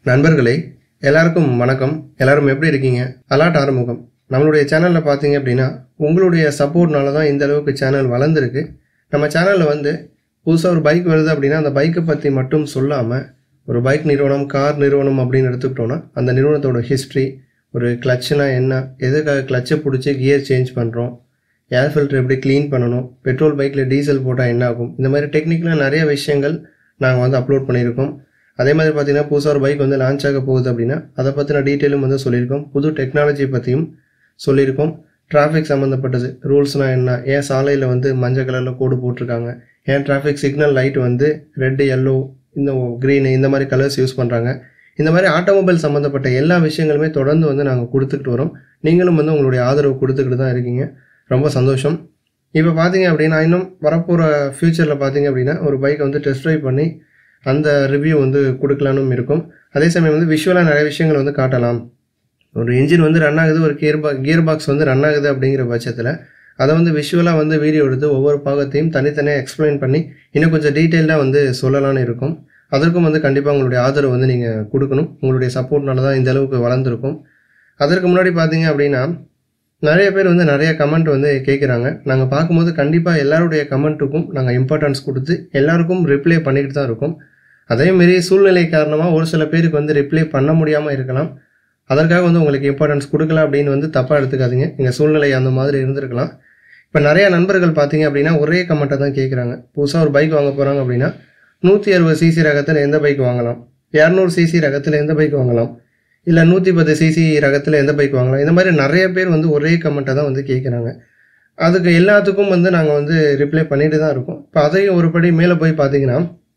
நண்பர்களே எல்லாருக்கும் வணக்கம் எல்லாரும் எப்படி இருக்கீங்க அலாட் ஆறுமுகம் நம்மளுடைய சேனலில் பார்த்தீங்க அப்படின்னா உங்களுடைய சப்போர்ட்னால தான் இந்த அளவுக்கு சேனல் வளர்ந்துருக்கு நம்ம சேனலில் வந்து புதுசாக ஒரு பைக் வருது அப்படின்னா அந்த பைக்கை பற்றி மட்டும் சொல்லாமல் ஒரு பைக் நிறுவனம் கார் நிறுவனம் அப்படின்னு எடுத்துக்கிட்டோன்னா அந்த நிறுவனத்தோட ஹிஸ்ட்ரி ஒரு கிளச்சுனா என்ன எதுக்காக கிளச்சை பிடிச்சி கியர் சேஞ்ச் பண்ணுறோம் ஏர் ஃபில்டர் எப்படி க்ளீன் பண்ணணும் பெட்ரோல் பைக்கில் டீசல் போட்டால் என்ன ஆகும் இந்த மாதிரி டெக்னிக்கலாக நிறைய விஷயங்கள் நாங்கள் வந்து அப்லோட் பண்ணியிருக்கோம் அதே மாதிரி பார்த்தீங்கன்னா புதுசாக ஒரு பைக் வந்து லான்ச் ஆக போகுது அப்படின்னா அதை பற்றின டீட்டெயிலும் வந்து சொல்லியிருக்கோம் புது டெக்னாலஜி பற்றியும் சொல்லியிருக்கோம் டிராஃபிக் சம்மந்தப்பட்டது ரூல்ஸ்னால் என்ன ஏன் சாலையில் வந்து மஞ்சள் கலரில் கோடு போட்டிருக்காங்க ஏன் டிராஃபிக் சிக்னல் லைட் வந்து ரெட்டு எல்லோ இந்த க்ரீன் இந்த மாதிரி கலர்ஸ் யூஸ் பண்ணுறாங்க இந்த மாதிரி ஆட்டோமொபைல் சம்மந்தப்பட்ட எல்லா விஷயங்களுமே தொடர்ந்து வந்து நாங்கள் கொடுத்துக்கிட்டு வரோம் நீங்களும் வந்து உங்களுடைய ஆதரவு கொடுத்துக்கிட்டு தான் இருக்கீங்க ரொம்ப சந்தோஷம் இப்போ பார்த்தீங்க அப்படின்னா இன்னும் வரப்போகிற ஃப்யூச்சரில் பார்த்தீங்க அப்படின்னா ஒரு பைக்கை வந்து டெஸ்ட் ட்ரைவ் பண்ணி அந்த ரிவ்யூ வந்து கொடுக்கலான்னு இருக்கும் அதே சமயம் வந்து விஷுவலாக நிறைய விஷயங்கள் வந்து காட்டலாம் ஒரு இன்ஜின் வந்து ரன் ஆகுது ஒரு கியர் பா கியர் பாக்ஸ் வந்து ரன் ஆகுது அப்படிங்கிற பட்சத்தில் அதை வந்து விஷுவலாக வந்து வீடியோ எடுத்து ஒவ்வொரு பாகத்தையும் தனித்தனியாக எக்ஸ்பிளைன் பண்ணி இன்னும் கொஞ்சம் டீட்டெயில்டாக வந்து சொல்லலாம்னு இருக்கும் அதற்கும் வந்து கண்டிப்பாக உங்களுடைய ஆதரவு வந்து நீங்கள் கொடுக்கணும் உங்களுடைய சப்போர்ட்னால தான் இந்த அளவுக்கு வளர்ந்துருக்கும் அதற்கு முன்னாடி பார்த்தீங்க அப்படின்னா நிறைய பேர் வந்து நிறைய கமெண்ட் வந்து கேட்குறாங்க நாங்கள் பார்க்கும்போது கண்டிப்பாக எல்லாருடைய கமெண்ட்டுக்கும் நாங்கள் இம்பார்ட்டன்ஸ் கொடுத்து எல்லாருக்கும் ரிப்ளை பண்ணிக்கிட்டு தான் இருக்கோம் அதேமாரி சூழ்நிலை காரணமாக ஒரு சில பேருக்கு வந்து ரிப்ளை பண்ண முடியாமல் இருக்கலாம் அதற்காக வந்து உங்களுக்கு இம்பார்ட்டன்ஸ் கொடுக்கல அப்படின்னு வந்து தப்பாக எடுத்துக்காதீங்க எங்கள் சூழ்நிலை அந்த மாதிரி இருந்திருக்கலாம் இப்போ நிறைய நண்பர்கள் பார்த்தீங்க அப்படின்னா ஒரே கமெண்ட்டை தான் கேட்குறாங்க புதுசாக ஒரு பைக் வாங்க போகிறாங்க அப்படின்னா நூற்றி அறுபது சிசி ரகத்தில் எந்த பைக் வாங்கலாம் இரநூறு சிசி ரகத்தில் எந்த பைக் வாங்கலாம் இல்லை நூற்றி பத்து சிசி ரகத்தில் எந்த பைக் வாங்கலாம் இந்த மாதிரி நிறைய பேர் வந்து ஒரே கமெண்ட்டை தான் வந்து கேட்குறாங்க அதுக்கு எல்லாத்துக்கும் வந்து நாங்கள் வந்து ரிப்ளை பண்ணிட்டு தான் இருக்கோம் இப்போ அதையும் ஒரு படி மேலே போய் பார்த்தீங்கன்னா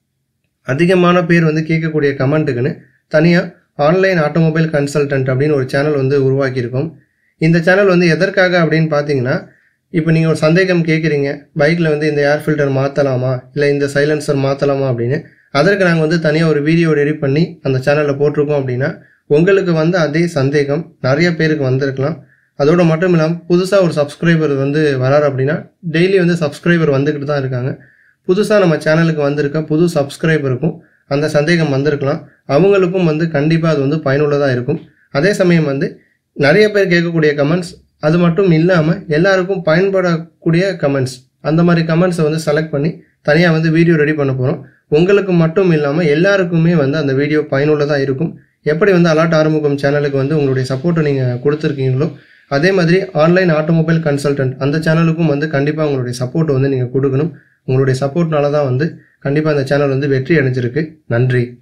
அதிகமான பேர் வந்து கேட்கக்கூடிய கமெண்ட்டுக்குன்னு தனியாக ஆன்லைன் ஆட்டோமொபைல் கன்சல்டன்ட் அப்படின்னு ஒரு சேனல் வந்து உருவாக்கியிருக்கோம் இந்த சேனல் வந்து எதற்காக அப்படின்னு பார்த்தீங்கன்னா இப்போ நீங்கள் ஒரு சந்தேகம் கேட்குறீங்க பைக்கில் வந்து இந்த ஏர் ஃபில்டர் மாற்றலாமா இல்லை இந்த சைலன்சர் மாற்றலாமா அப்படின்னு அதற்கு நாங்கள் வந்து தனியாக ஒரு வீடியோ எடிட் பண்ணி அந்த சேனலில் போட்டிருக்கோம் அப்படின்னா உங்களுக்கு வந்து அதே சந்தேகம் நிறைய பேருக்கு வந்திருக்கலாம் அதோடு மட்டும் இல்லாமல் புதுசாக ஒரு சப்ஸ்கிரைபர் வந்து வராரு அப்படின்னா டெய்லி வந்து சப்ஸ்கிரைபர் வந்துக்கிட்டு தான் இருக்காங்க புதுசாக நம்ம சேனலுக்கு வந்திருக்க புது சப்ஸ்கிரைபருக்கும் அந்த சந்தேகம் வந்திருக்கலாம் அவங்களுக்கும் வந்து கண்டிப்பாக அது வந்து பயனுள்ளதாக இருக்கும் அதே சமயம் வந்து நிறைய பேர் கேட்கக்கூடிய கமெண்ட்ஸ் அது மட்டும் இல்லாமல் எல்லாருக்கும் பயன்படக்கூடிய கமெண்ட்ஸ் அந்த மாதிரி கமெண்ட்ஸை வந்து செலக்ட் பண்ணி தனியாக வந்து வீடியோ ரெடி பண்ண போகிறோம் உங்களுக்கு மட்டும் இல்லாமல் எல்லாருக்குமே வந்து அந்த வீடியோ பயனுள்ளதாக இருக்கும் எப்படி வந்து அலாட் ஆறுமுகம் சேனலுக்கு வந்து உங்களுடைய சப்போர்ட்டை நீங்கள் கொடுத்துருக்கீங்களோ அதே மாதிரி ஆன்லைன் ஆட்டோமொபைல் கன்சல்டன்ட் அந்த சேனலுக்கும் வந்து கண்டிப்பாக உங்களுடைய சப்போர்ட் வந்து நீங்கள் கொடுக்கணும் உங்களுடைய சப்போர்ட்னால தான் வந்து கண்டிப்பாக அந்த சேனல் வந்து வெற்றி அடைஞ்சிருக்கு நன்றி